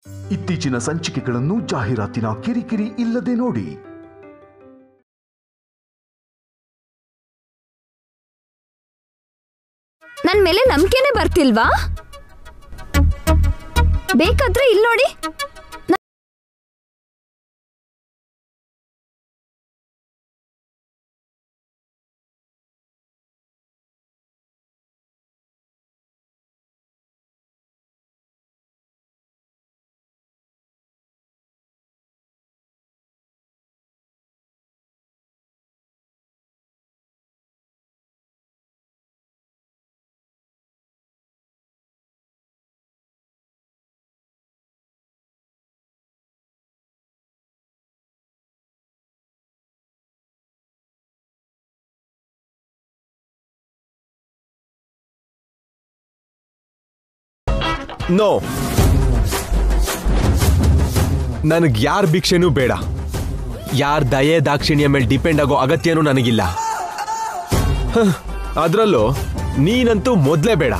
ಇತ್ತೀಚಿನ ಸಂಚಿಕೆಗಳನ್ನು ಜಾಹೀರಾತಿನ ಕಿರಿಕಿರಿ ಇಲ್ಲದೆ ನೋಡಿ ನನ್ ಮೇಲೆ ನಂಬಿಕೆನೆ ಬರ್ತಿಲ್ವಾ ಬೇಕಾದ್ರೆ ಇಲ್ಲಿ ನೋಡಿ ನೋ ನನಗ್ ಯಾರ ಭಿಕ್ಷೆನೂ ಬೇಡ ಯಾರ ದಯೆ ದಾಕ್ಷಿಣ್ಯ ಮೇಲೆ ಡಿಪೆಂಡ್ ಆಗೋ ಅಗತ್ಯನೂ ನನಗಿಲ್ಲ ಅದರಲ್ಲೂ ನೀನಂತೂ ಮೊದ್ಲೇ ಬೇಡ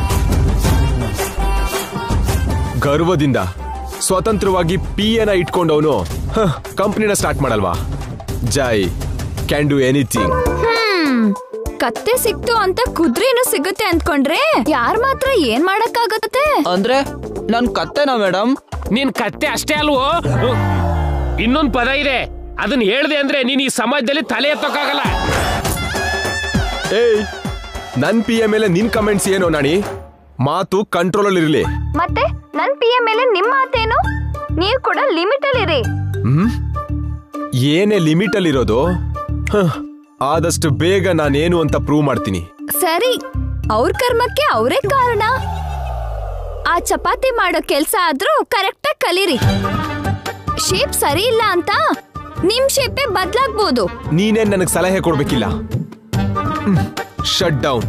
ಗರ್ವದಿಂದ ಸ್ವತಂತ್ರವಾಗಿ ಪಿ ಎನ ಇಟ್ಕೊಂಡವನು ಕಂಪ್ನಿನ ಸ್ಟಾರ್ಟ್ ಮಾಡಲ್ವಾ ಜೈ ಕ್ಯಾನ್ ಡೂ ಎನಿಥಿಂಗ್ ಹ್ಮ್ ಕತ್ತೆ ಸಿಕ್ತು ಅಂತ ಕುದ್ರೇನು ಸಿಗುತ್ತೆ ಅಂದ್ಕೊಂಡ್ರೆ ಯಾರ್ ಮಾತ್ರ ಏನ್ ಮಾಡಕ್ಕಾಗತ್ತೆ ಅಂದ್ರೆ ನನ್ ಕತ್ತೆನಾ ಮೇಡಮ್ ನೀನ್ ಕತ್ತೆ ಅಷ್ಟೇ ಅಲ್ವೋ ಇನ್ನೊಂದ್ ಪದ ಇದೆ ಅದನ್ನ ಹೇಳ್ದೆ ಅಂದ್ರೆ ನೀನ್ ಈ ಸಮಾಜದಲ್ಲಿ ತಲೆ ಎತ್ತೋಕ್ಕಾಗಲ್ಲ ಏಯ್ ನನ್ ಪಿ ಎ ಮೇಲೆ ನಿನ್ ಕಮೆಂಟ್ಸ್ ಏನು ನಾಣಿ ಮಾತು ಕಂಟ್ರೋಲ್ ಇರಲಿ ಮತ್ತೆ ನನ್ ಪಿ ಎ ಮೇಲೆ ನಿಮ್ಮ ಮಾತೇನು ನೀವ್ ಕೂಡ ಲಿಮಿಟ್ ಅಲ್ಲಿ ಇರಿ ಹ್ಮ್ ಏನೇ ಲಿಮಿಟ್ ಅಲ್ಲಿರೋದು ಹ್, ಆದಷ್ಟು ಬೇಗ ನಾನೇನು ಅಂತ ಪ್ರೂವ್ ಮಾಡ್ತೀನಿ ಸರಿ ಅವ್ರ ಕರ್ಮಕ್ಕೆ ಅವರೇ ಕಾರಣ ಆ ಚಪಾತಿ ಮಾಡೋ ಕೆಲ್ಸ ಆದ್ರೂ ಕರೆಕ್ಟಾಗಿ ಕಲೀರಿ ಶೇಪ್ ಸರಿ ಇಲ್ಲ ಅಂತ ನಿಮ್ ಶೇಪೇ ಬದ್ಲಾಗ್ಬೋದು ನೀನೇನ್ ನನಗ್ ಸಲಹೆ ಕೊಡ್ಬೇಕಿಲ್ಲ ಶಟ್ ಡೌನ್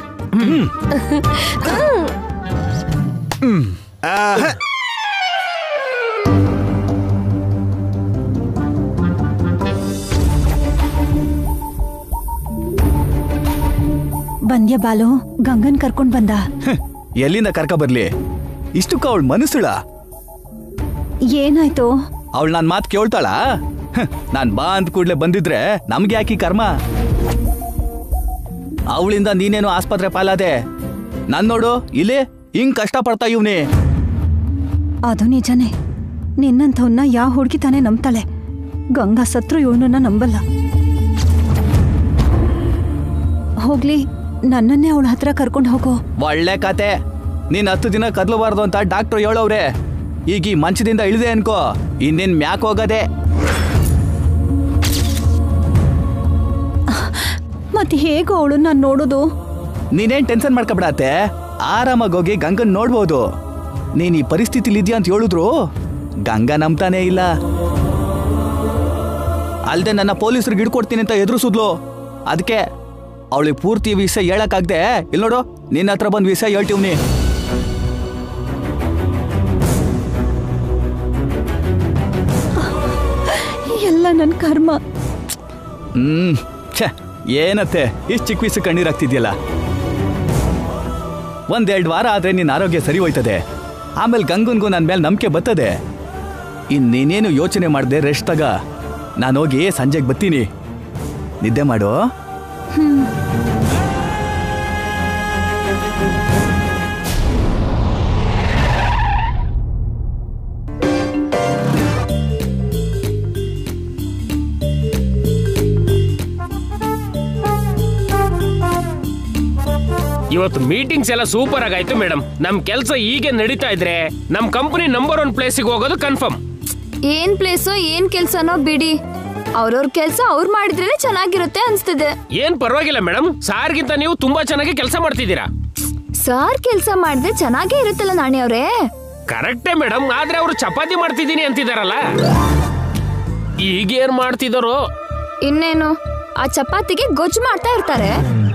ಬಂದ್ಯ ಬಾಲು ಗಂಗನ್ ಕರ್ಕೊಂಡ್ ಬಂದ ಎಲ್ಲಿಂದ ಕರ್ಕ ಬರ್ಲಿ ಇಷ್ಟಕ್ಕ ಅವಳ ಮನಸ್ಸುಳ ಏನಾಯ್ತು ಅವಳು ನನ್ ಮಾತು ಕೇಳ್ತಾಳ ನಾನ್ ಬಾ ಅಂದ ಕೂಡ್ಲೆ ಬಂದಿದ್ರೆ ನಮ್ಗೆ ಯಾಕಿ ಕರ್ಮ ಅವಳಿಂದ ನೀನೇನು ಆಸ್ಪತ್ರೆ ಪಾಲಾದೆ ನಾನ್ ನೋಡು ಇಲ್ಲಿ ಹಿಂಗ್ ಕಷ್ಟ ಪಡ್ತಾ ಇವ್ನಿ ಅದು ನಿಜನೇ ನಿನ್ನಂಥವ್ನ ಯಾವ ಹುಡುಗಿ ತಾನೇ ನಂಬ್ತಾಳೆ ಗಂಗಾ ಸತ್ರು ಇವನನ್ನ ನಂಬಲ್ಲ ಹೋಗ್ಲಿ ನನ್ನನ್ನೇ ಅವಳ ಹತ್ರ ಕರ್ಕೊಂಡು ಹೋಗೋ ಒಳ್ಳೆ ಕತೆ ನೀನ್ ಹತ್ತು ದಿನ ಕದ್ಲಬಾರ್ದು ಅಂತ ಡಾಕ್ಟ್ರು ಹೇಳವ್ರೆ ಈಗ ಈ ಮಂಚದಿಂದ ಇಳಿದೆ ಅನ್ಕೋ ಇನ್ನೇನ್ ಮ್ಯಾಕ್ ಹೋಗದೆ ಮತ್ತೆ ಹೇಗೋ ಅವಳು ನಾನು ನೋಡೋದು ನೀನೇನ್ ಟೆನ್ಷನ್ ಮಾಡ್ಕೊಬಿಡತ್ತೆ ಆರಾಮಾಗಿ ಹೋಗಿ ಗಂಗನ್ ನೋಡ್ಬೋದು ನೀನ್ ಈ ಪರಿಸ್ಥಿತಿಲಿ ಇದೆಯಾ ಅಂತ ಹೇಳಿದ್ರು ಗಂಗಾ ನಂಬ್ತಾನೇ ಇಲ್ಲ ಅಲ್ದೆ ನನ್ನ ಪೊಲೀಸರಿಗೆ ಹಿಡ್ಕೊಡ್ತೀನಿ ಅಂತ ಎದುರಿಸಿದ್ಲು ಅದಕ್ಕೆ ಅವಳಿಗೆ ಪೂರ್ತಿ ವಿಷಯ ಹೇಳಕ್ಕಾಗ್ದೆ ಇಲ್ಲಿ ನೋಡು ನಿನ್ನ ಹತ್ರ ಬಂದ್ ವಿಷಯ ಹೇಳ್ತೀವ್ನಿ ಎಲ್ಲ ನನ್ನ ಕರ್ಮ ಹ್ಮ್ ಛೆ ಏನತ್ತೆ ಇಷ್ಟು ಚಿಕ್ಕ ವಯಸ್ಸು ಕಣ್ಣೀರಾಗ್ತಿದ್ಯಲ್ಲ ಒಂದೆರಡು ವಾರ ಆದ್ರೆ ನಿನ್ನ ಆರೋಗ್ಯ ಸರಿ ಹೋಯ್ತದೆ ಆಮೇಲೆ ಗಂಗನ್ಗೂ ನನ್ನ ಮೇಲೆ ನಂಬಿಕೆ ಬರ್ತದೆ ಇನ್ನೇನೇನು ಯೋಚನೆ ಮಾಡದೆ ರೆಸ್ಟ್ ತಗ ನಾನು ಹೋಗಿ ಸಂಜೆಗೆ ಬರ್ತೀನಿ ನಿದ್ದೆ ಮಾಡು ಇವತ್ತು ಮೀಟಿಂಗ್ಸ್ ಎಲ್ಲ ಸೂಪರ್ ಆಗಾಯ್ತು ಮೇಡಮ್ ನಮ್ ಕೆಲಸ ಹೀಗೆ ನಡೀತಾ ಇದ್ರೆ ನಮ್ ಕಂಪನಿ ನಂಬರ್ ಒನ್ ಪ್ಲೇಸಿಗೆ ಹೋಗೋದು ಕನ್ಫರ್ಮ್ ಏನ್ ಪ್ಲೇಸೋ ಏನ್ ಕೆಲ್ಸನೋ ಬಿಡಿ ಅವ್ರವ್ರ ಕೆಲ್ಸ ಅವ್ರು ಮಾಡಿದ್ರೇನೆ ಚೆನ್ನಾಗಿರುತ್ತೆ ಅನ್ಸ್ತಿದೆ ಏನ್ ಪರವಾಗಿಲ್ಲ ಮೇಡಮ್ ಸಾರ್ಗಿಂತ ನೀವು ತುಂಬಾ ಚೆನ್ನಾಗಿ ಕೆಲಸ ಮಾಡ್ತಿದ್ದೀರಾ ಸಾರ್ ಕೆಲ್ಸ ಮಾಡಿದ್ರೆ ಚೆನ್ನಾಗೇ ಇರುತ್ತಲ್ಲ ನಾಣಿ ಅವ್ರೆ ಕರೆಕ್ಟೇ ಮೇಡಮ್ ಆದ್ರೆ ಅವರು ಚಪಾತಿ ಮಾಡ್ತಿದ್ದೀನಿ ಅಂತಿದಾರಲ್ಲ ಈಗೇನ್ ಮಾಡ್ತಿದಾರೋ ಇನ್ನೇನು ಆ ಚಪಾತಿಗೆ ಗೊಜ್ಜು ಮಾಡ್ತಾ ಇರ್ತಾರೆ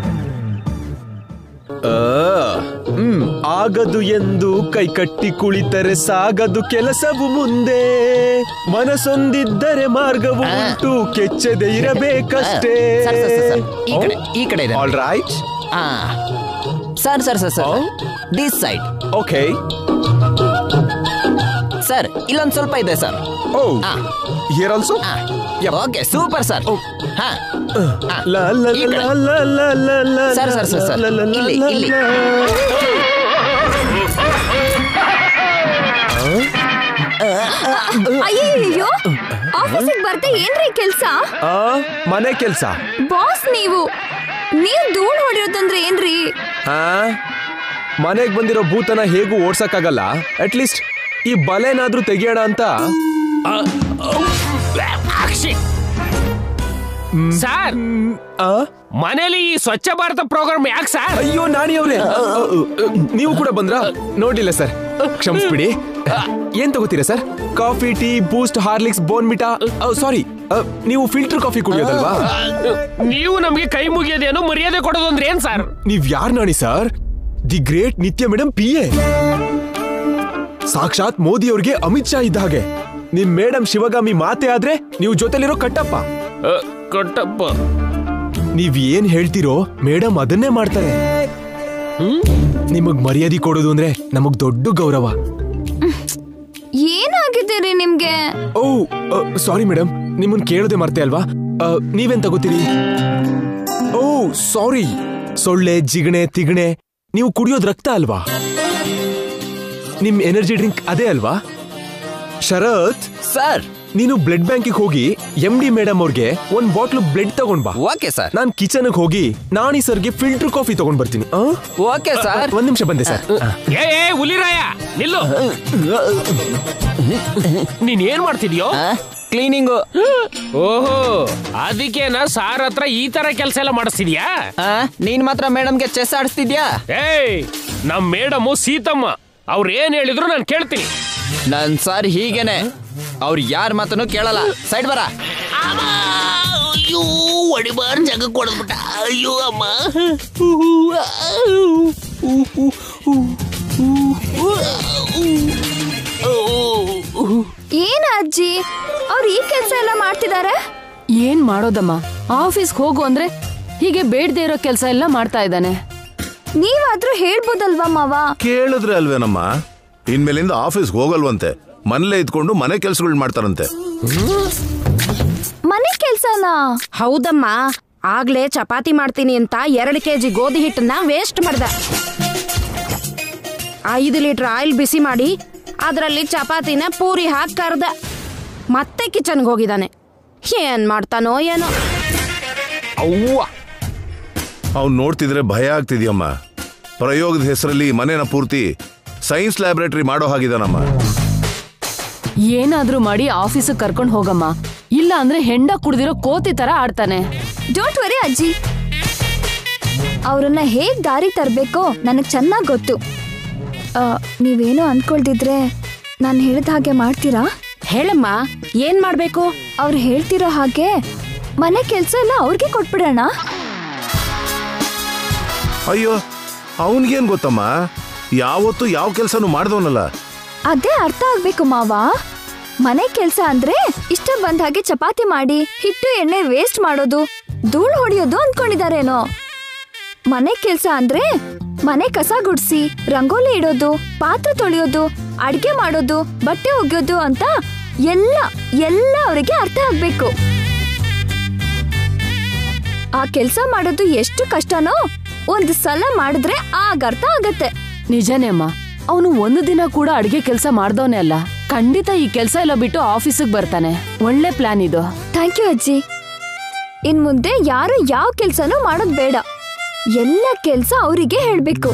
ಆ, ಹ್ಮ್, ಆಗದು ಎಂದು ಕೈ ಕಟ್ಟಿ ಕುಳಿತರೆ ಸಾಗದು ಕೆಲಸವು ಮುಂದೆ ಮನಸೊಂದಿದ್ದರೆ ಮಾರ್ಗವು ಉಂಟು ಕೆಚ್ಚದೆ ಇರಬೇಕಷ್ಟೇ ಸರ್, ಸರ್, ಸರ್, ಸರ್. ಈ ಕಡೆ ಈ ಕಡೆ ಇದೆ ಆಲ್ ರೈಟ್ ಆ. Sir sir sir sir this side okay sir ಇಲ್ಲೊಂದ್ ಸ್ವಲ್ಪ ಇದೆ ಸರ್ ಓ ಆ. Here also okay super sir ಹಾ ಲಾ ಲಾ ಈ ಕಡೆ. ಲಾ ಲಾ ಲಾ ಲಾ ಲಾ ಸರ್, ಸರ್, ಸರ್, ಸರ್. ಲಾ ಲಾ ಲಾ ಇಲ್ಲಿ, ಲಾ ಇಲ್ಲಿ. ಲಾ. ಅಯ್ಯಯ್ಯೋ ಆಫೀಸಿಗೆ ಬರ್ದೆ ಏನ್ರಿ ಕೆಲ್ಸ ಆ, ಮನೆ ಕೆಲ್ಸ ಬಾಸ್ ನೀವು ನೀವ್ ಧೂಳ್ ಹೊಡಿಯೋದಂದ್ರೆ ಏನ್ರಿ ಆ ಮನೆಗ್ ಬಂದಿರೋ ಭೂತನ ಹೇಗೂ ಓಡ್ಸಕ್ಕಾಗಲ್ಲ ಅಟ್ ಲೀಸ್ಟ್ ಈ ಬಲೆನಾದ್ರೂ ತೆಗಿಯೋಣ ಅಂತ ಅಕ್ಷಿ ಸರ್ ಆ? ಮನೇಲಿ ಈ ಸ್ವಚ್ಛ ಭಾರತ ಪ್ರೋಗ್ರಾಮ್ ಯಾಕೆ ಸರ್ ಅಯ್ಯೋ ನಾಣಿ ಅವ್ರೆ ನೀವು ಕೂಡ ಬಂದ್ರ ನೋಡ್ಲಿಲ್ಲ ಸರ್ ಕ್ಷಮಿಸ್ಬಿಡಿ ಏನ್ ತಗೋತೀರಾ sir coffee tea Boost Horlicks Bournvita sorry ನೀವು ಫಿಲ್ಟರ್ ಕಾಫಿ ಕುಡಿಯೋದಲ್ವಾ ನೀವು ನಮ್ಗೆ ಕೈ ಮುಗಿಯೋದೇನು ಮರ್ಯಾದೆ ಕೊಡೋದು ಅಂದ್ರೆ ಏನ್ ಸರ್ ನೀವ್ ಯಾರ್ Nani sir the great Nithya madam P A ಸಾಕ್ಷಾತ್ ಮೋದಿ ಅವ್ರಿಗೆ ಅಮಿತ್ ಶಾ ಇದ್ದ ಹಾಗೆ ನಿಮ್ ಮೇಡಮ್ ಶಿವಗಾಮಿ ಮಾತೆ ಆದ್ರೆ ನೀವು ಜೊತೆಲಿರೋ ಕಟ್ಟಪ್ಪ ಅ, ಕೊಟ್ಟಪ್ಪ ನೀವ್ ಏನ್ ಹೇಳ್ತೀರೋ ಮೇಡಮ್ ಅದನ್ನೇ ಮಾಡ್ತಾರೆ ನಿಮಗ್ ಮರ್ಯಾದೆ ಕೊಡೋದು ಅಂದ್ರೆ ನಮಗ್ ದೊಡ್ಡ ಗೌರವ ಏನಾಗಿದ್ದೀರಿ ನಿಮ್ಗೆ ಓ ಸಾರಿ ಮೇಡಮ್ ನಿಮ್ಮನ್ ಕೇಳದೆ ಮರ್ತೆ ಅಲ್ವಾ ಆ, ನೀವೇನ್ ತಗೋತೀರಿ ಓ ಸಾರಿ ಸೊಳ್ಳೆ ಜಿಗಣೆ ತಿಗಣೆ ನೀವು ಕುಡಿಯೋದ್ ರಕ್ತ ಅಲ್ವಾ ನಿಮ್ ಎನರ್ಜಿ ಡ್ರಿಂಕ್ ಅದೇ ಅಲ್ವಾ ಶರತ್ ಸರ್ ನೀನು ಬ್ಲಡ್ ಬ್ಯಾಂಕಿಗೆ ಹೋಗಿ ಎಂ ಡಿ ಮೇಡಮ್ ಅವ್ರಿಗೆ ಒಂದ್ ಬಾಟ್ಲು ಬ್ಲಡ್ ತಗೊಂಡ್ ಬಾ ಓಕೆ ಸರ್ ನಾನ್ ಕಿಚನ್ ಹೋಗಿ ನಾಣಿ ಸರ್ಗೆ ಫಿಲ್ಟರ್ ಕಾಫಿ ತಗೊಂಡ್ ಬರ್ತೀನಿ ಆ? ಓಕೆ ಸರ್ ಒಂದ್ ನಿಮಿಷ ಬಂದೆ ಸರ್ ಏ ಏ ಹುಲಿರಾಯ ನಿಲ್ಲು ನೀನ್ ಏನ್ ಮಾಡ್ತಿದ್ಯೋ ಕ್ಲೀನಿಂಗು ಓಹೋ ಅದಕ್ಕೇನ ಸಾರ್ ಹತ್ರ ಈ ತರ ಕೆಲಸ ಎಲ್ಲ ಮಾಡಿಸ್ತಿದ್ಯಾ ನೀನ್ ಮಾತ್ರ ಮೇಡಮ್ಗೆ ಚೆಸ್ ಆಡಿಸ್ತಿದ್ಯಾ ಏಯ್ ನಮ್ ಮೇಡಮು ಸೀತಮ್ಮ ಅವ್ರ ಏನ್ ಹೇಳಿದ್ರು ನಾನು ಕೇಳ್ತೀನಿ ನನ್ ಸರ್ ಹೀಗೇನೆ ಅವ್ರು ಯಾರ ಮಾತನ್ನು ಕೇಳಲ್ಲ ಸೈಡ್ ಬರ ಅಯ್ಯೋ ಹೊಡಿಬಾರ್ ಜಾಗ ಕೊಡ್ಬಿಟ್ಟ ಅಯ್ಯೋ ಅಮ್ಮ ಏನ ಅಜ್ಜಿ ಅವ್ರು ಈ ಕೆಲ್ಸ ಎಲ್ಲ ಮಾಡ್ತಿದಾರೆ ಏನ್ ಮಾಡೋದಮ್ಮ ಆಫೀಸ್ಗೆ ಹೋಗು ಅಂದ್ರೆ ಹೀಗೆ ಬೇಡದೇ ಇರೋ ಕೆಲಸ ಎಲ್ಲ ಮಾಡ್ತಾ ಇದ್ದಾನೆ ನೀವಾದ್ರೂ ಹೇಳ್ಬೋದಲ್ವಾ ಮಾವ ಕೇಳಿದ್ರೆ ಅಲ್ವೇನಮ್ಮ ಇನ್ಮೇಲಿಂದ ಆಫೀಸ್ಗೆ ಹೋಗಲ್ವಂತೆ ಮನೇಲೇ ಇದ್ಕೊಂಡು ಮನೆ ಕೆಲ್ಸಗಳು ಮಾಡ್ತಾರಂತೆ ಮನೆ ಕೆಲ್ಸನಾ ಹೌದಮ್ಮ ಆಗ್ಲೇ ಚಪಾತಿ ಮಾಡ್ತೀನಿ ಅಂತ ಎರಡು ಕೆಜಿ ಗೋಧಿ ಹಿಟ್ಟನ್ನ ವೇಸ್ಟ್ ಮಾಡ್ದ ಐದು ಲೀಟರ್ ಆಯಿಲ್ ಬಿಸಿ ಮಾಡಿ ಅದರಲ್ಲಿ ಚಪಾತಿನ ಪೂರಿ ಹಾಕಿ ಕರ್ದ ಮತ್ತೆ ಕಿಚನ್ಗೆ ಹೋಗಿದ್ದಾನೆ ಏನ್ ಮಾಡ್ತಾನೋ ಏನೋ ಅವ್ವ ಅವ್ನು ನೋಡ್ತಿದ್ರೆ ಭಯ ಆಗ್ತಿದ್ಯಮ್ಮ ಪ್ರಯೋಗದ ಹೆಸರಲ್ಲಿ ಮನೇನ ಪೂರ್ತಿ ಸೈನ್ಸ್ ಲ್ಯಾಬೊರೇಟರಿ ಮಾಡೋ ಹಾಗಿದಾನಮ್ಮ ಏನಾದ್ರೂ ಮಾಡಿ ಆಫೀಸಿಗೆ ಕರ್ಕೊಂಡು ಹೋಗಮ್ಮ ಇಲ್ಲ ಅಂದ್ರೆ ಹೆಂಡ ಕುಡ್ದಿರೋ ಕೋತಿ ತರ ಆಡ್ತಾನೆ ಡೋಂಟ್ ವರಿ ಅಜ್ಜಿ ಅವ್ರನ್ನ ಹೇಗ್ ದಾರಿ ತರ್ಬೇಕೋ ನನಗ್ ಚೆನ್ನಾಗ್ ಗೊತ್ತು ಆ, ನೀವೇನೋ ಅನ್ಕೊಳ್ದಿದ್ರೆ ನಾನು ಹೇಳಿದ ಹಾಗೆ ಮಾಡ್ತೀರಾ ಹೇಳಮ್ಮ ಏನ್ ಮಾಡ್ಬೇಕು ಅವ್ರು ಹೇಳ್ತಿರೋ ಹಾಗೆ ಮನೆ ಕೆಲ್ಸ ಎಲ್ಲ ಅವ್ರಿಗೆ ಕೊಟ್ಬಿಡೋಣ ಅಯ್ಯೋ ಅವನ್ಗೇನ್ ಗೊತ್ತಮ್ಮ ಯಾವತ್ತು ಯಾವ ಕೆಲ್ಸನೂ ಮಾಡ್ದವನಲ್ಲ ಅದೇ ಅರ್ಥ ಆಗ್ಬೇಕು ಮಾವ ಮನೆ ಕೆಲ್ಸ ಅಂದ್ರೆ ಇಷ್ಟ ಬಂದ ಹಾಗೆ ಚಪಾತಿ ಮಾಡಿ ಹಿಟ್ಟು ಎಣ್ಣೆ ವೇಸ್ಟ್ ಮಾಡೋದು ಧೂಳು ಹೊಡೆಯೋದು ಅನ್ಕೊಂಡಿದಾರೇನೋ ಮನೆ ಕೆಲ್ಸ ಅಂದ್ರೆ ಮನೆ ಕಸ ಗುಡ್ಸಿ ರಂಗೋಲಿ ಇಡೋದು ಪಾತ್ರೆ ತೊಳೆಯೋದು ಅಡ್ಗೆ ಮಾಡೋದು ಬಟ್ಟೆ ಒಗೆಯೋದು ಅಂತ ಎಲ್ಲ ಎಲ್ಲ ಅವರಿಗೆ ಅರ್ಥ ಆಗ್ಬೇಕು ಆ ಕೆಲ್ಸ ಮಾಡೋದು ಎಷ್ಟು ಕಷ್ಟನೋ ಒಂದ್ ಸಲ ಮಾಡಿದ್ರೆ ಆಗ ಅರ್ಥ ಆಗತ್ತೆ ನಿಜನೇ ಅಮ್ಮ ಅವನು ಒಂದು ದಿನ ಕೂಡ ಅಡ್ಗೆ ಕೆಲಸ ಮಾಡ್ದವನೇ ಅಲ್ಲ ಖಂಡಿತ ಈ ಕೆಲಸ ಎಲ್ಲ ಬಿಟ್ಟು ಆಫೀಸಿಗೆ ಬರ್ತಾನೆ ಒಳ್ಳೆ ಪ್ಲಾನ್ ಇದು ಥ್ಯಾಂಕ್ ಯು ಅಜ್ಜಿ ಇನ್ ಮುಂದೆ ಯಾರು ಯಾವ ಕೆಲ್ಸನೂ ಮಾಡೋದ್ ಬೇಡ ಎಲ್ಲ ಕೆಲ್ಸ ಅವರಿಗೆ ಹೇಳ್ಬೇಕು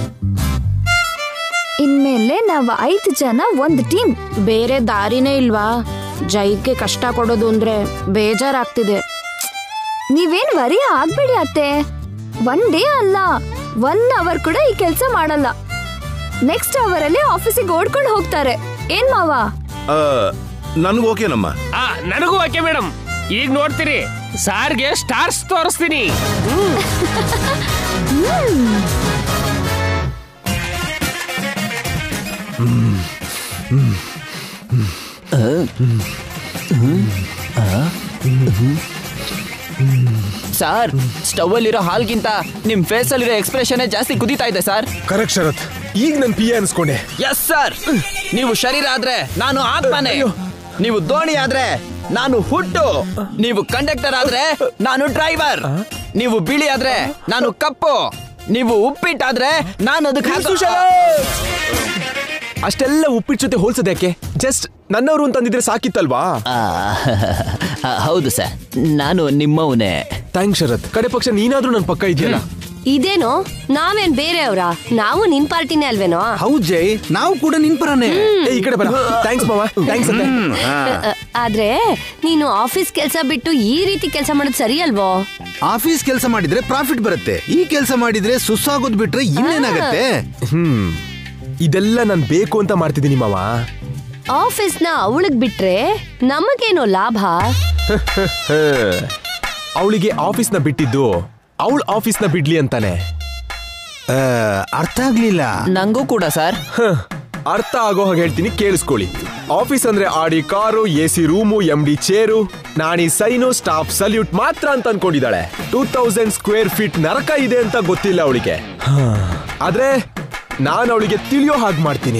ಇನ್ಮೇಲೆ ನಾವ್ ಐದು ಜನ ಒಂದ್ ಟೀಮ್ ಬೇರೆ ದಾರಿನೇ ಇಲ್ವಾ ಜೈಗೆ ಕಷ್ಟ ಕೊಡೋದು ಅಂದ್ರೆ ಬೇಜಾರಾಗ್ತಿದೆ ನೀವೇನ್ ವರಿ ಆಗ್ಬೇಡಿ ಅತ್ತೆ ಒನ್ ಡೇ ಅಲ್ಲ ಒನ್ ಅವರ್ ಕೂಡ ಈ ಕೆಲ್ಸ ಮಾಡಲ್ಲ ನೆಕ್ಸ್ಟ್ ಅವರ್ ಅಲ್ಲಿ ಆಫೀಸಿಗೆ ಓಡ್ಕೊಂಡು ಹೋಗ್ತಾರೆ ಏನ್ ಮಾವ ನನ್ಗೆ ಓಕೆನಮ್ಮ ಆ ನನಗೂ ಓಕೆ ಮೇಡಮ್ ಈಗ ನೋಡ್ತೀರಿ ಸಾರ್ಗೆ ಸ್ಟಾರ್ಸ್ ತೋರಿಸ್ತೀನಿ ಸರ್ ಸ್ಟವ್ ಅಲ್ಲಿರೋ ಹಾಲ್ಗಿಂತ ನಿಮ್ ಫೇಸ್ ಅಲ್ಲಿರೋ ಎಕ್ಸ್ಪ್ರೆಷನ್ ಜಾಸ್ತಿ ಕುದೀತಾ ಇದೆ ಸರ್ ಕರೆಕ್ಟ್ ಶರತ್ ಈಗ ನನ್ ಪಿ ಎ ಅನ್ಸ್ಕೊಂಡೆ ಎಸ್ ಸರ್ ನೀವು ಶರೀರ ಆದ್ರೆ ನಾನು ಆತ್ಮನೆ ನೀವು ದೋಣಿ ಆದ್ರೆ ನಾನು ಹುಟ್ಟು ನೀವು ಕಂಡಕ್ಟರ್ ಆದ್ರೆ ನಾನು ಡ್ರೈವರ್ ನೀವು ಬಿಳಿ ಆದ್ರೆ ನಾನು ಕಪ್ಪು ನೀವು ಉಪ್ಪಿಟ್ಟಾದ್ರೆ ನಾನು ಅದಕ್ಕೆ ಹಾಕೋ- ಅಷ್ಟೆಲ್ಲ ಉಪ್ಪಿಟ್ಟು ಜೊತೆ ಹೋಲ್ಸೋದ್ಯಾಕೆ ಜಸ್ಟ್ ನನ್ನವರು ಅಂತಂದಿದ್ರೆ ಸಾಕಿತ್ತಲ್ವಾ ಹೌದು ಸರ್ ನಾನು ನಿಮ್ಮವನೇ ಥ್ಯಾಂಕ್ಸ್ ಶರತ್ ಕಡೆ ಪಕ್ಷ ನೀನಾದ್ರೂ ನನ್ನ ಪಕ್ಕ ಇದೆಯಲ್ಲ ಇದೇನೋ ನಾವೇನ್ ಬೇರೆಯವ್ರ ನಾವು ನಿನ್ ಪಾರ್ಟಿನೇ ಅಲ್ವೇನೋ ಹೌದ್ ಜೈ ನಾವು ಕೂಡ ನಿನ್ ಪರನೇ ಏ, ಈ ಕಡೆ ಬರ ಥ್ಯಾಂಕ್ಸ್ ಮಾವ ಥ್ಯಾಂಕ್ಸ್ ಅಂತೆ ಅ- ಆದ್ರೆ ನೀನು ಆಫೀಸ್ ಕೆಲಸ ಬಿಟ್ಟು ಈ ರೀತಿ ಕೆಲಸ ಮಾಡೋದು ಸರಿ ಅಲ್ವೋ ಆಫೀಸ್ ಕೆಲಸ ಮಾಡಿದ್ರೆ ಪ್ರಾಫಿಟ್ ಬರುತ್ತೆ ಈ ಕೆಲಸ ಮಾಡಿದ್ರೆ ಸುಸ್ಸಾಗೋದ್ ಬಿಟ್ರೆ ಇನ್ನೇನಾಗತ್ತೆ ಹ್ಮ್ ಇದೆಲ್ಲ ನಾನ್ ಬೇಕು ಅಂತ ಮಾಡ್ತಿದ್ದೀನಿ ಮಾವ ಆಫೀಸ್ ನ ಅವಳಿಗ್ ಬಿಟ್ರೆ ನಮಗೇನೋ ಲಾಭ ಅವಳಿಗೆ ಆಫೀಸ್ನ ಬಿಟ್ಟಿದ್ದು ಅವಳ ಆಫೀಸ್ನ ಬಿಡ್ಲಿ ಅಂತಾನೆ ಆ, ಅರ್ಥ ಆಗ್ಲಿಲ್ಲ ನಂಗೂ ಕೂಡ ಸರ್ ಹ, ಅರ್ಥ ಆಗೋ ಹಾಗೆ ಹೇಳ್ತೀನಿ ಕೇಳಿಸ್ಕೊಳ್ಳಿ ಆಫೀಸ್ ಅಂದ್ರೆ Audi car A C room M D chair Nani sign staff salute ಮಾತ್ರ ಅಂತ ಅನ್ಕೊಂಡಿದ್ದಾಳೆ ಟೂ ತೌಸಂಡ್ ಸ್ಕ್ವೇರ್ ಫೀಟ್ ನರಕ ಇದೆ ಅಂತ ಗೊತ್ತಿಲ್ಲ ಅವಳಿಗೆ ಆದ್ರೆ ನಾನು ಅವಳಿಗೆ ತಿಳಿಯೋ ಹಾಗೆ ಮಾಡ್ತೀನಿ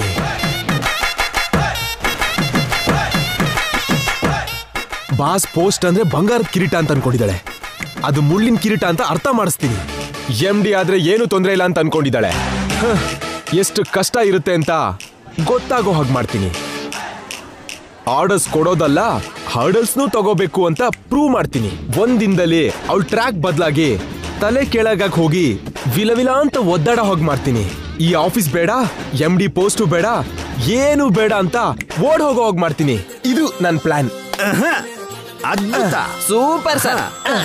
ಬಾಸ್ ಪೋಸ್ಟ್ ಅಂದ್ರೆ ಬಂಗಾರದ ಕಿರೀಟ ಅಂತ ಅನ್ಕೊಂಡಿದ್ದಾಳೆ ಅದು ಮುಳ್ಳಿನ ಕಿರೀಟ ಅಂತ ಅರ್ಥ ಮಾಡಿಸ್ತೀನಿ ಎಂ ಡಿ ಆದ್ರೆ ಏನು ತೊಂದರೆ ಇಲ್ಲ ಅಂತ ಅನ್ಕೊಂಡಿದ್ದಾಳೆ ಹ, ಎಷ್ಟು ಕಷ್ಟ ಇರುತ್ತೆ ಅಂತ ಗೊತ್ತಾಗೋ ಹಾಗೆ ಮಾಡ್ತೀನಿ ಆರ್ಡರ್ಸ್ ಕೊಡೋದಲ್ಲ ಹರ್ಡಲ್ಸ್ನೂ ತಗೋಬೇಕು ಅಂತ ಪ್ರೂವ್ ಮಾಡ್ತೀನಿ ಒಂದಿಂದಲೇ ಅವಳ ಟ್ರ್ಯಾಕ್ ಬದಲಾಗಿ ತಲೆ ಕೆಳಗಾಗ್ ಹೋಗಿ ವಿಲವಿಲ ಅಂತ ಒದ್ದಾಡ ಹೋಗಿ ಮಾಡ್ತೀನಿ ಈ ಆಫೀಸ್ ಬೇಡ ಎಂ ಡಿ ಪೋಸ್ಟು ಬೇಡ ಏನು ಬೇಡ ಅಂತ ಓಡ್ ಹೋಗೋ ಹೋಗಿ ಮಾಡ್ತೀನಿ ಇದು ನನ್ನ ಪ್ಲಾನ್ ಅದ್ಭುತ ಸೂಪರ್ ಸರ್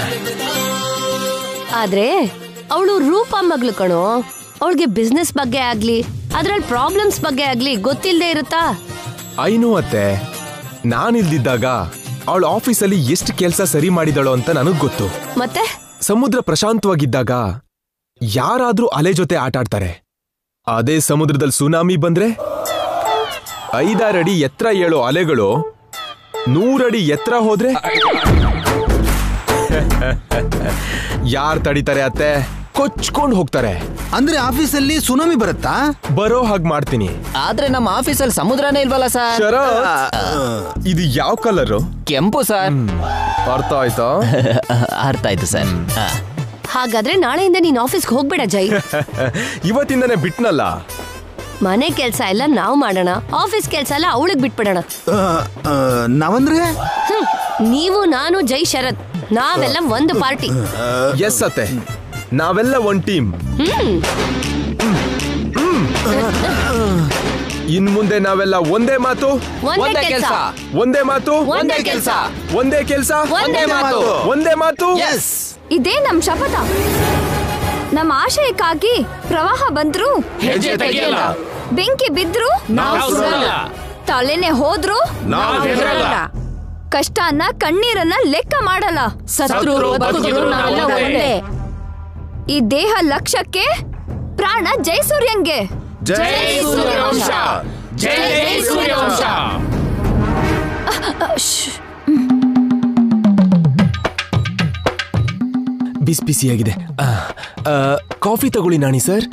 ಆದ್ರೆ ಅವಳು ರೂಪ ಮಗ್ಳು ಕಣೋ ಅವಳಿಗೆ ಬಿಸ್ನೆಸ್ ಬಗ್ಗೆ ಆಗ್ಲಿ ಅದ್ರಲ್ಲಿ ಪ್ರಾಬ್ಲಮ್ಸ್ ಬಗ್ಗೆ ಆಗ್ಲಿ ಗೊತ್ತಿಲ್ಲದೆ ಇರುತ್ತಾ ಐನು ಅತ್ತೆ ನಾನಿಲ್ದಿದ್ದಾಗ ಅವಳ ಆಫೀಸಲ್ಲಿ ಎಷ್ಟು ಕೆಲಸ ಸರಿ ಮಾಡಿದಳೋ ಅಂತ ನನಗ್ ಗೊತ್ತು ಮತ್ತೆ ಸಮುದ್ರ ಪ್ರಶಾಂತವಾಗಿದ್ದಾಗ ಯಾರಾದ್ರೂ ಅಲೆ ಜೊತೆ ಆಟಾಡ್ತಾರೆ ಅದೇ ಸಮುದ್ರದಲ್ಲಿ ಸುನಾಮಿ ಬಂದ್ರೆ ಐದಾರಡಿ ಎತ್ತರ ಏಳೋ ಅಲೆಗಳು ನೂರಡಿ ಎತ್ತರ ಹೋದ್ರೆ ಯಾರ್ ತಡಿತಾರೆ ಅತ್ತೆ ಕೊಚ್ಕೊಂಡ್ ಹೋಗ್ತಾರೆ ಅಂದ್ರೆ ಆಫೀಸಲ್ಲಿ ಸುನಾಮಿ ಬರುತ್ತಾ ಬರೋ ಹಾಗೆ ಮಾಡ್ತೀನಿ ಆದ್ರೆ ನಮ್ಮ ಆಫೀಸಲ್ಲಿ ಸಮುದ್ರನೇ ಇಲ್ವಲ್ಲ ಸರ್ ಶರತ್ ಇದು ಯಾವ ಕಲರು ಕೆಂಪು ಸರ್ ಅರ್ಥ ಆಯ್ತಾ ಅರ್ಥ ಆಯ್ತು ಸರ್ ಆ. ಹಾಗಾದ್ರೆ ನಾಳೆಯಿಂದ ನೀನ್ ಆಫೀಸ್ಗೆ ಹೋಗ್ಬೇಡ ಜೈ ಇವತ್ತಿಂದನೇ ಬಿಟ್ನಲ್ಲ ಮನೆ ಕೆಲ್ಸ ಎಲ್ಲ ನಾವ್ ಮಾಡೋಣ ಆಫೀಸ್ ಕೆಲ್ಸ ಎಲ್ಲ ಅವಳಿಗೆ ಬಿಟ್ಬಿಡೋಣ ಆ, ಆ, ನಾವಂದ್ರೆ ಹ್ಮ್. ನೀವು ನಾನು ಜೈ ಶರತ್ ನಾವೆಲ್ಲ ಒಂದು ಪಾರ್ಟಿ ಎಸ್ ಅತ್ತೆ ನಾವೆಲ್ಲ ಒಂದ್ ಟೀಮ್ ಇನ್ ಮುಂದೆ ನಾವೆಲ್ಲ ಒಂದೇ ಮಾತು ಒಂದೇ ಕೆಲ್ಸ. ಒಂದೇ ಮಾತು ಒಂದೇ ಕೆಲ್ಸ. ಒಂದೇ ಕೆಲ್ಸ ಒಂದೇ ಮಾತು. ಒಂದೇ ಮಾತು ಇದೇ ನಮ್ ಶಪಥ ನಮ್ಮ ಆಶಯಕ್ಕಾಗಿ ಪ್ರವಾಹ ಬಂದ್ರು ಹೆಜ್ಜೆ ತೆಗೆಯಲ್ಲ. ಬೆಂಕಿ ಬಿದ್ರು ನಾವು ಸುಡಲ್ಲ. ತಲೆನೆ ಹೋದ್ರು ನಾವು ಹೆದರಲ್ಲ. ಕಷ್ಟನ ಕಣ್ಣೀರನ್ನ ಲೆಕ್ಕ ಮಾಡಲ್ಲ ಸತ್ರು ಬದುಕಿದ್ರು ನಾವೆಲ್ಲ ಒಂದೇ ಈ ದೇಹ ಲಕ್ಷ್ಯಕ್ಕೆ ಪ್ರಾಣ ಜೈ ಸೂರ್ಯಂಗೆ ಜೈ ಸೂರ್ಯವಂಶ ಜೈ ಜೈ ಸೂರ್ಯವಂಶ ಬಿಸಿ ಬಿಸಿಯಾಗಿದೆ ಆ, ಆ, ಕಾಫಿ ತಗೊಳ್ಳಿ ನಾಣಿ ಸರ್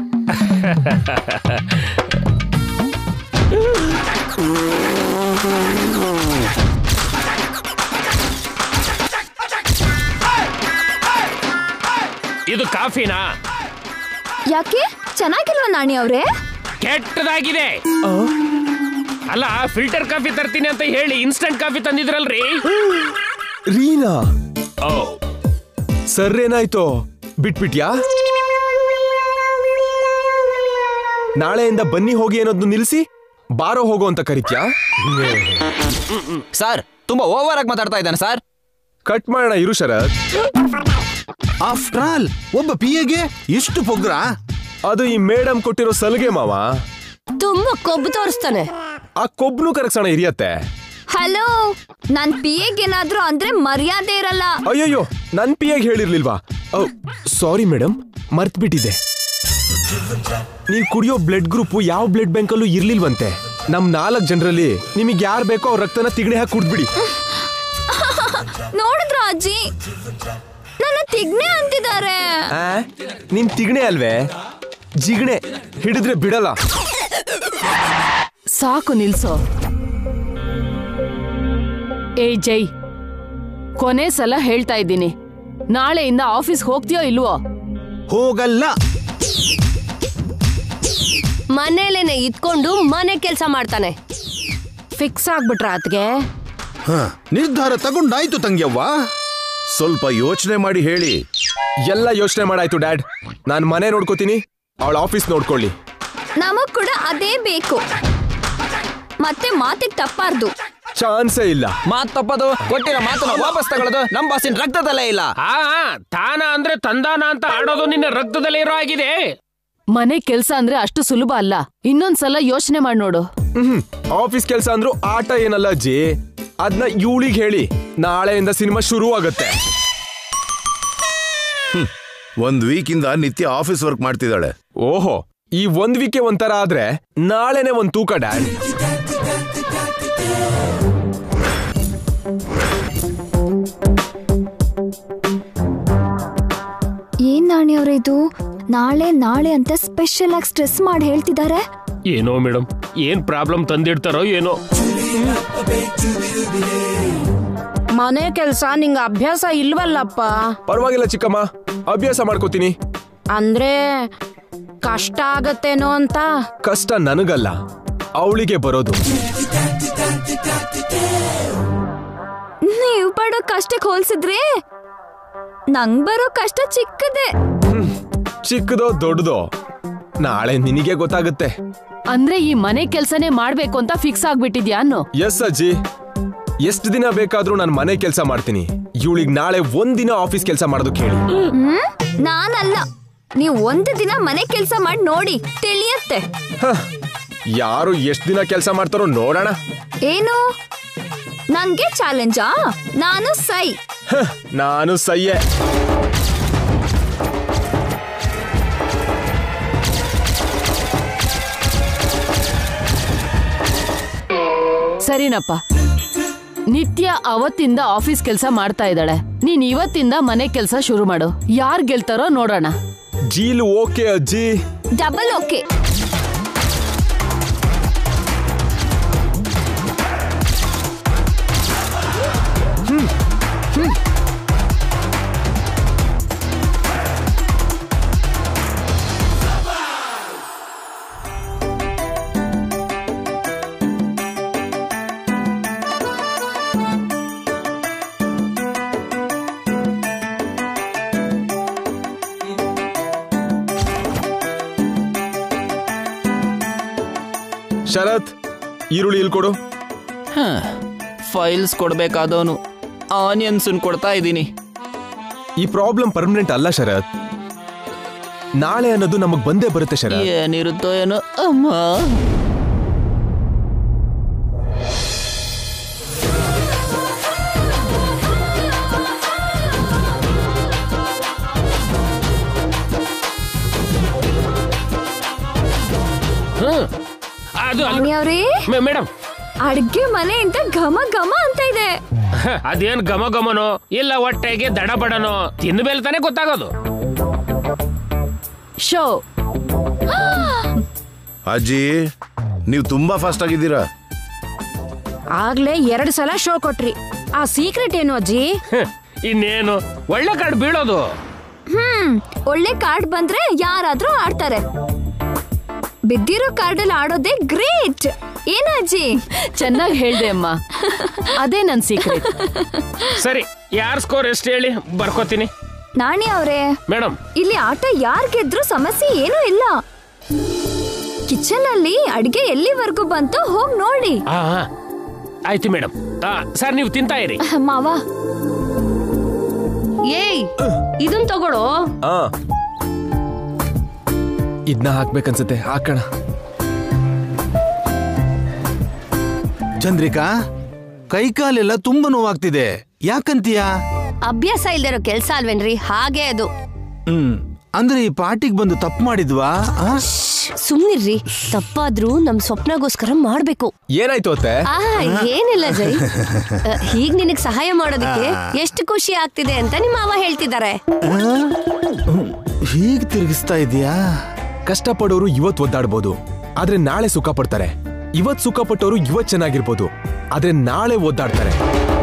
ಇದು ಕಾಫಿನಾ ಯಾಕೆ ಚೆನ್ನಾಗಿಲ್ವಾ ನಾಣಿ ಅವ್ರೆ ಕೆಟ್ಟದಾಗಿದೆ ಅಲ್ಲ ಫಿಲ್ಟರ್ ಕಾಫಿ ತರ್ತೀನಿ ಅಂತ ಹೇಳಿ ಇನ್ಸ್ಟಂಟ್ ಕಾಫಿ ತಂದಿದ್ರಲ್ರಿ ರೀನಾ ಓ ಸರ್ ಏನಾಯ್ತು ಬಿಟ್ಬಿಟ್ಯಾ ನಾಳೆಯಿಂದ ಬನ್ನಿ ಹೋಗಿ ಅನ್ನೋದನ್ನ ನಿಲ್ಸಿ ಬಾರೋ ಹೋಗೋ ಅಂತ ಕರಿತ್ಯಾ ಸರ್ ತುಂಬಾ ಓವರ್ ಆಗಿ ಮಾತಾಡ್ತಾ ಇದ್ದಾನೆ ಸರ್ ಕಟ್ ಮಾಡೋಣ ಇರು ಶರತ್ ಆಫ್ಟರ್ ಆಲ್ ಒಬ್ಬ ಪಿ ಎಗೆ ಇಷ್ಟು ಪೊಗ್ರ ಅದು ಈ ಮೇಡಮ್ ಕೊಟ್ಟಿರೋ ಸಲಿಗೆ ಮಾವ ತುಂಬಾ ಕೊಬ್ಬು ತೋರಿಸ್ತಾನೆ ಆ ಕೊಬ್ನು ಕರಗ್ಸೋಣ ಹಿರಿಯತ್ತೆ ಹಲೋ ನನ್ ಪಿ ಏನಾದ್ರೂ ಅಂದ್ರೆ ಮರ್ಯಾದೆ ಇರಲ್ಲ ಅಯ್ಯಯ್ಯೋ ನನ್ ಪಿಯಾಗಿ ಹೇಳಿರ್ಲಿಲ್ವಾ ಸಾರಿ ಮೇಡಮ್ ಮರ್ತ್ಬಿಟ್ಟಿದೆ ನೀವು ಕುಡಿಯೋ ಬ್ಲಡ್ ಗ್ರೂಪ್ ಯಾವ ಬ್ಲಡ್ ಬ್ಯಾಂಕಲ್ಲೂ ಇರ್ಲಿಲ್ವಂತೆ ನಮ್ ನಾಲ್ಕು ಜನರಲ್ಲಿ ನಿಮಗೆ ಯಾರು ಬೇಕೋ ಅವ್ರ ರಕ್ತನ ತಿಗಣೆ ಹಾಕಿ ಕುಡ್ದ್ಬಿಡಿ ನೋಡಿದ್ರ ಅಜ್ಜಿ ನನ್ನ ತಿಗ್ನೆ ಅಂತಿದ್ದಾರೆ ಆ? ನಿನ್ ತಿಗಣೆ ಅಲ್ವೇ ಜಿಗಣೆ ಹಿಡಿದ್ರೆ ಬಿಡಲ್ಲ ಸಾಕು ನಿಲ್ಸೋ ಏಯ್ ಜೈ ಕೊನೆ ಸಲ ಹೇಳ್ತಾ ಇದ್ದೀನಿ ನಾಳೆಯಿಂದ ಆಫೀಸ್ ಹೋಗ್ತೀಯೋ ಇಲ್ವೋ ಹೋಗಲ್ಲ ಮನೇಲೇನೆ ಇದ್ಕೊಂಡು ಮನೆ ಕೆಲಸ ಮಾಡ್ತಾನೆ ಫಿಕ್ಸ್ ಆಗ್ಬಿಟ್ರ ಅತ್ಗೆ ಹ, ನಿರ್ಧಾರ ತಗೊಂಡಾಯ್ತು ತಂಗ್ಯವ್ವ ಸ್ವಲ್ಪ ಯೋಚನೆ ಮಾಡಿ ಹೇಳಿ ಎಲ್ಲ ಯೋಚನೆ ಮಾಡಾಯ್ತು ಡ್ಯಾಡ್ ನಾನ್ ಮನೆ ನೋಡ್ಕೋತೀನಿ ಅವಳ ಆಫೀಸ್ ನೋಡ್ಕೊಳ್ಳಿ ನಮಗ್ ಕೂಡ ಅದೇ ಬೇಕು ಮತ್ತೆ ಮಾತಿಗೆ ತಪ್ಪಾರ್ದು ಚಾನ್ಸೇ ಇಲ್ಲ ಮಾತ್ ತಪ್ಪದು ಕೊಟ್ಟಿರೋ ಮಾತನ್ನ ವಾಪಸ್ ತಗೊಳ್ಳೋದು ನಮ್ ಬಾಸಿನ ರಕ್ತದಲ್ಲೇ ಇಲ್ಲ ಆ ಆ, ತಾನ ಅಂದ್ರೆ ತಂದಾನ ಅಂತ ಆಡೋದು ನಿನ್ನ ರಕ್ತದಲ್ಲಿ ಇರೋ ಆಗಿದೆ ಮನೆ ಕೆಲ್ಸ ಅಂದ್ರೆ ಅಷ್ಟು ಸುಲಭ ಅಲ್ಲ ಇನ್ನೊಂದ್ಸಲ ಯೋಚನೆ ಮಾಡಿ ನೋಡು ಹ್ಮ್ ಆಫೀಸ್ ಕೆಲಸ ಅಂದ್ರೂ ಆಟ ಏನಲ್ಲ ಅಜ್ಜಿ ಅದನ್ನ ಇವಳಿಗೆ ಹೇಳಿ ನಾಳೆಯಿಂದ ಸಿನಿಮಾ ಶುರು ಆಗತ್ತೆ ಒಂದ್ ವೀಕಿಂದ ನಿತ್ಯ ಆಫೀಸ್ ವರ್ಕ್ ಮಾಡ್ತಿದ್ದಾಳೆ ಓಹೋ ಈ ಒಂದ್ ವೀಕೆ ಒಂಥರ ಆದ್ರೆ ನಾಳೆನೆ ಒಂದ್ ತೂಕ ಡ್ಯಾಡ್ ಏನ್ ನಾಣಿ ಅವ್ರ ಇದು ನಾಳೆ ನಾಳೆ ಅಂತ ಸ್ಪೆಷಲ್ ಆಗಿ ಸ್ಟ್ರೆಸ್ ಮಾಡಿ ಹೇಳ್ತಿದ್ದಾರೆ ಏನೋ ಮೇಡಮ್ ಏನ್ ಪ್ರಾಬ್ಲಮ್ ತಂದಿಡ್ತಾರೋ ಏನೋ ಮನೆ ಕೆಲ್ಸ ನಿಂಗ ಅಭ್ಯಾಸ ಇಲ್ವಲ್ಲಪ್ಪ ಪರವಾಗಿಲ್ಲ ಚಿಕ್ಕಮ್ಮ ಅಭ್ಯಾಸ ಮಾಡ್ಕೋತೀನಿ ಅಂದ್ರೆ ಕಷ್ಟ ಆಗತ್ತೇನೋ ಅಂತ ಕಷ್ಟ ನನಗಲ್ಲ ಅವಳಿಗೆ ಬರೋದು ನೀವ್ ಪಡೋ ಕಷ್ಟಕ್ಕೆ ಹೋಲ್ಸಿದ್ರೆ ನಂಗ್ ಬರೋ ಕಷ್ಟ ಚಿಕ್ಕದೆ ಚಿಕ್ಕದೋ ದೊಡ್ಡದೋ ನಾಳೆ ನಿನಗೆ ಗೊತ್ತಾಗುತ್ತೆ ಅಂದ್ರೆ ಈ ಮನೆ ಕೆಲ್ಸನೇ ಮಾಡ್ಬೇಕು ಅಂತ ಫಿಕ್ಸ್ ಆಗ್ಬಿಟ್ಟಿದ್ಯಾ ಅನ್ನೋ ಎಸ್ ಅಜ್ಜಿ ಎಷ್ಟು ದಿನ ಬೇಕಾದ್ರೂ ನಾನು ಮನೆ ಕೆಲಸ ಮಾಡ್ತೀನಿ ಇವಳಿಗೆ ನಾಳೆ ಒಂದಿನ ಆಫೀಸ್ ಕೆಲಸ ಮಾಡೋದಕ್ಕೆ ಹೇಳಿ ಹ್ಮ್ ನಾನಲ್ಲ ನೀವ್ ಒಂದು ದಿನ ಮನೆ ಕೆಲ್ಸ ಮಾಡಿ ನೋಡಿ ತಿಳಿಯತ್ತೆ ಹ, ಯಾರು ಎಷ್ಟು ದಿನ ಕೆಲಸ ಮಾಡ್ತಾರೋ ನೋಡೋಣ ಏನು ನಂಗೆ ಚಾಲೆಂಜಾ ನಾನು ಸೈ ಹ, ನಾನು ಸಯ್ಯೆ ಸರಿನಪ್ಪ ನಿತ್ಯ ಅವತ್ತಿಂದ ಆಫೀಸ್ ಕೆಲ್ಸ ಮಾಡ್ತಾ ಇದ್ದಾಳೆ ನೀನ್ ಇವತ್ತಿಂದ ಮನೆ ಕೆಲ್ಸ ಶುರು ಮಾಡು ಯಾರ್ ಗೆಲ್ತಾರೋ ನೋಡೋಣ ಜೀಲು ಓಕೆ ಅಜ್ಜಿ ಡಬಲ್ ಓಕೆ ಶರತ್ ಈರುಳ್ಳಿ ಇಲ್ಲಿ ಕೊಡು ಫೈಲ್ಸ್ ಕೊಡ್ಬೇಕಾದವನು ಆನಿಯನ್ಸ್ ಕೊಡ್ತಾ ಇದ್ದೀನಿ ಈ ಪ್ರಾಬ್ಲಮ್ ಪರ್ಮನೆಂಟ್ ಅಲ್ಲ ಶರತ್ ನಾಳೆ ಅನ್ನೋದು ನಮಗ್ ಬಂದೇ ಬರುತ್ತೆ ಶರತ್ ಏನಿರುತ್ತೋ ಏನೋ ಅಮ್ಮ ಹ್ಮ್ ಅದು ಅಲ್ಲ ಅವ್ರೇ ಮೇ- ಮೇಡಮ್ ಅಡ್ಗೆ ಮನೆಯಿಂದ ಘಮ ಘಮ ಅಂತ ಇದೆ ಹ, ಅದೇನ್ ಘಮ ಘಮನೋ ಇಲ್ಲ ಹೊಟ್ಟೆಗೆ ದಡ ಬಡನೋ ತಿಂದ ಮೇಲೆ ತಾನೇ ಗೊತ್ತಾಗೋದು ಶೋ ಅಜ್ಜಿ ನೀವು ತುಂಬಾ ಫಾಸ್ಟ್ ಆಗಿದ್ದೀರಾ ಆಗ್ಲೇ ಎರಡ್ ಸಲ ಶೋ ಕೊಟ್ರಿ ಆ ಸೀಕ್ರೆಟ್ ಏನು ಅಜ್ಜಿ ಹ, ಇನ್ನೇನು ಒಳ್ಳೆ ಕಾರ್ಡ್ ಬೀಳೋದು ಹ್ಮ್ ಒಳ್ಳೆ ಕಾರ್ಡ್ ಬಂದ್ರೆ ಯಾರಾದ್ರೂ ಆಡ್ತಾರೆ ಬಿದ್ದಿರೋ ಕಾರ್ಡಲ್ಲಿ ಆಡೋದೇ ಗ್ರೇಟ್ ಏನ ಅಜ್ಜಿ ಚೆನ್ನಾಗಿ ಹೇಳ್ದೆ ಅಮ್ಮ ಅದೇ ನನ್ ಸೀಕ್ರೆಟ್ ಸರಿ ಯಾರ್ ಸ್ಕೋರ್ ಎಷ್ಟು ಹೇಳಿ ಬರ್ಕೋತೀನಿ ನಾಣಿ ಅವ್ರೆ ಮೇಡಮ್ ಇಲ್ಲಿ ಆಟ ಯಾರ್ ಗೆದ್ರು ಸಮಸ್ಯೆ ಏನೂ ಇಲ್ಲ ಕಿಚನ್ ಅಲ್ಲಿ ಅಡ್ಗೆ ಎಲ್ಲಿವರೆಗೂ ಬಂತು ಹೋಗ್ ನೋಡಿ ಹಾ ಹಾ. ಆಯ್ತು ಮೇಡಮ್ ಸರ್ ನೀವು ತಿಂತಾ ಇರಿ ಮಾವ ಏಯ್ ಇದನ್ ತಗೊಳ್ಳೋ ಆ ಇದನ್ನ ಹಾಕ್ಬೇಕನ್ಸುತ್ತೆ ಹಾಕೋಣ ಚಂದ್ರಿಕಾ ಕೈಕಾಲೆಲ್ಲ ತುಂಬಾ ನೋವಾಗ್ತಿದೆ ಯಾಕಂತೀಯಾ ಅಭ್ಯಾಸ ಇಲ್ದಿರೋ ಕೆಲ್ಸ ಅಲ್ವೇನ್ರಿ ಹಾಗೆ ಅದು ಹ್ಮ್ ಅಂದ್ರೆ ಈ ಪಾರ್ಟಿಗೆ ಬಂದು ತಪ್ಪು ಮಾಡಿದ್ವಾ ಆ? ಸುಮ್ನಿರ್ರಿ ತಪ್ಪಾದ್ರೂ ನಮ್ ಸ್ವಪ್ನಗೋಸ್ಕರ ಮಾಡ್ಬೇಕು ಏನಾಯ್ತು ಅತ್ತೆ ಆ ಏನಿಲ್ಲ ಜೈ ಅ, ಹೀಗ್ ನಿನಗ್ ಸಹಾಯ ಮಾಡೋದಕ್ಕೆ ಎಷ್ಟು ಖುಷಿ ಆಗ್ತಿದೆ ಅಂತ ನಿಮ್ಮ ಮಾವ ಹೇಳ್ತಿದ್ದಾರೆ ಹೀಗ್ ತಿರುಗಿಸ್ತಾ ಇದೀಯಾ ಕಷ್ಟಪಡೋರು ಇವತ್ತು ಒದ್ದಾಡ್ಬೋದು ಆದ್ರೆ ನಾಳೆ ಸುಖ ಪಡ್ತಾರೆ ಇವತ್ ಸುಖ ಪಟ್ಟವರು ಇವತ್ ಚೆನ್ನಾಗಿರ್ಬೋದು ಆದ್ರೆ ನಾಳೆ ಒದ್ದಾಡ್ತಾರೆ